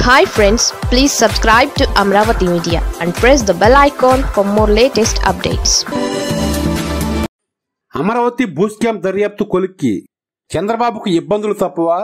hi friends please subscribe to Amaravati media and press the bell icon for more latest updates Amaravati భూస్కామ్ దర్యాప్తు కొలిక్కి చంద్రబాబుకు ఇబ్బందులు తప్పవా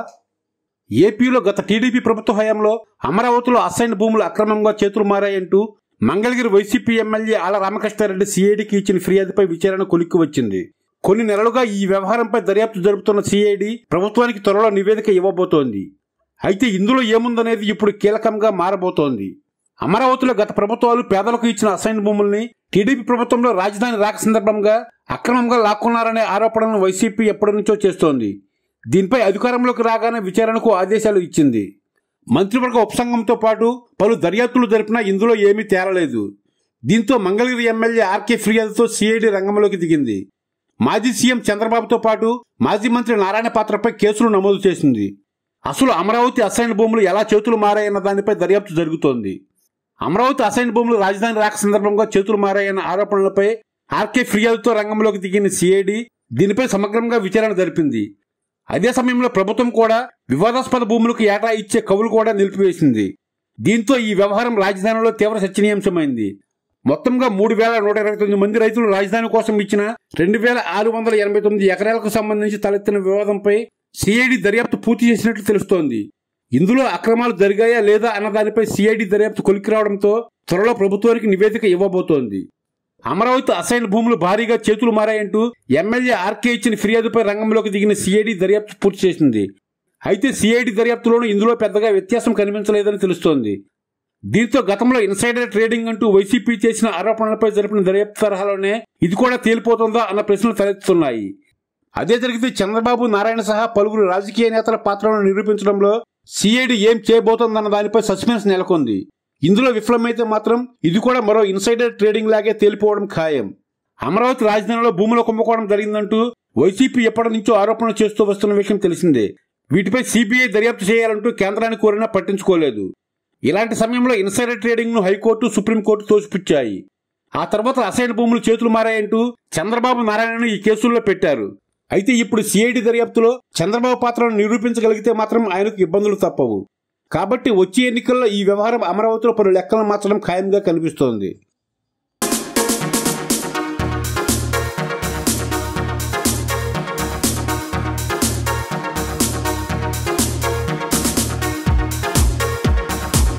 ఏపీలో గత టీడీపీ ప్రభుత్వ హయాంలో అమరావతిలో అసైన్ భూములు అక్రమంగా చేతులు మారాయంటూ మంగళగిరి వైసీపీ ఎమ్మెల్యే ఆల రామకృష్ణారెడ్డి సిఐడికి ఇచ్చిన ఫిర్యాదుపై విచారణ కొలిక్కి వచ్చింది కొన్ని నెలలుగా ఈ వ్యవహారంపై దర్యాప్తు జరుపుతున్న సిఐడి ప్రభుత్వానికి త్వరలో నివేదిక ఇవ్వబోతోంది అయితే ఇందులో ఏముందనేది ఇప్పుడు కీలకంగా మారబోతోంది అమరావతిలో గత ప్రభుత్వాలు పేదలకు ఇచ్చిన అసైన్ భూముల్ని టీడీపీ ప్రభుత్వంలో రాజధాని రాక సందర్భంగా అక్రమంగా లాక్కున్నారనే ఆరోపణలను వైసీపీ ఎప్పటి నుంచో చేస్తోంది దీనిపై అధికారంలోకి రాగానే విచారణకు ఆదేశాలు ఇచ్చింది మంత్రివర్గ ఉపసంఘంతో పాటు పలు దర్యాప్తులు జరిపినా ఇందులో ఏమీ తేలలేదు దీంతో మంగళగిరి ఎమ్మెల్యే ఆర్కే ఫిర్యాదుతో సిఐడి రంగంలోకి దిగింది మాజీ సీఎం చంద్రబాబుతో పాటు మాజీ మంత్రి నారాయణ పాత్రపై కేసులు నమోదు చేసింది అసలు అమరావతి అసైన్ భూములు ఎలా చేతులు మారాయన్న దానిపై దర్యాప్తు జరుగుతోంది అమరావతి అసైన్ భూములు రాజధాని రాక సందర్భంగా చేతులు మారాయన్న ఆరోపణలపై ఆర్కే ఫిర్యాదుతో రంగంలోకి దిగిన సిఐడి దీనిపై సమగ్రంగా విచారణ జరిపింది అదే సమయంలో ప్రభుత్వం కూడా వివాదాస్పద భూములకు ఏటా ఇచ్చే కవులు కూడా నిలిపివేసింది దీంతో ఈ వ్యవహారం రాజధానిలో తీవ్ర చర్చనీయాంశమైంది మొత్తంగా మూడు వేల నూట ఇరవై తొమ్మిది మంది రైతులు రాజధాని కోసం ఇచ్చిన రెండు వేల ఆరు వందల ఎనభై తొమ్మిది ఎకరాలకు సంబంధించి తలెత్తిన వివాదంపై సిఐడి దర్యాప్తు పూర్తి చేసినట్లు తెలుస్తోంది ఇందులో అక్రమాలు జరిగాయా లేదా అన్న దానిపై సిఐడి దర్యాప్తు కొలికి రావడంతో త్వరలో ప్రభుత్వానికి నివేదిక ఇవ్వబోతోంది అమరావతి అసైన్ భూములు భారీగా చేతులు మారాయంటూ ఎమ్మెల్యే ఆర్కే ఇచ్చిన ఫిర్యాదుపై రంగంలోకి దిగిన సిఐడి దర్యాప్తు పూర్తి చేసింది అయితే సిఐడి దర్యాప్తులోనూ ఇందులో పెద్దగా వ్యత్యాసం కనిపించలేదని తెలుస్తోంది దీంతో గతంలో ఇన్సైడర్ ట్రేడింగ్ అంటూ వైసీపీ చేసిన ఆరోపణలపై జరిపిన దర్యాప్తు తరహాలోనే ఇది కూడా తేలిపోతుందా అన్న ప్రశ్నలు తలెత్తుతున్నాయి అదే జరిగితే చంద్రబాబు నారాయణ సహా పలువురు రాజకీయ నేతల పాత్రను నిరూపించడంలో సిఐడి ఏం చేయబోతోందన్న దానిపై సస్పెన్స్ నెలకొంది ఇందులో విఫలమైతే మాత్రం ఇది కూడా మరో ఇన్సైడర్ ట్రేడింగ్ లాగే తేలిపోవడం ఖాయం అమరావతి రాజధానిలో భూముల కుంభకోణం జరిగిందంటూ వైసీపీ ఎప్పటి నుంచో ఆరోపణలు చేస్తూ వస్తున్న విషయం తెలిసిందే వీటిపై సిబిఐ దర్యాప్తు చేయాలంటూ కేంద్రాన్ని కోరినా పట్టించుకోలేదు ఇలాంటి సమయంలో ఇన్సైడర్ ట్రేడింగ్ ను హైకోర్టు సుప్రీంకోర్టు తోసిపుచ్చాయి ఆ తర్వాత అసైన్ భూములు చేతులు మారాయంటూ చంద్రబాబు నారాయణను ఈ కేసుల్లో పెట్టారు అయితే ఇప్పుడు సిఐడి దర్యాప్తులో చంద్రబాబు పాత్రను నిరూపించగలిగితే మాత్రం ఆయనకు ఇబ్బందులు తప్పవు కాబట్టి వచ్చే ఎన్నికల్లో ఈ వ్యవహారం అమరావతిలో పలు లెక్కలను మార్చడం ఖాయంగా కనిపిస్తోంది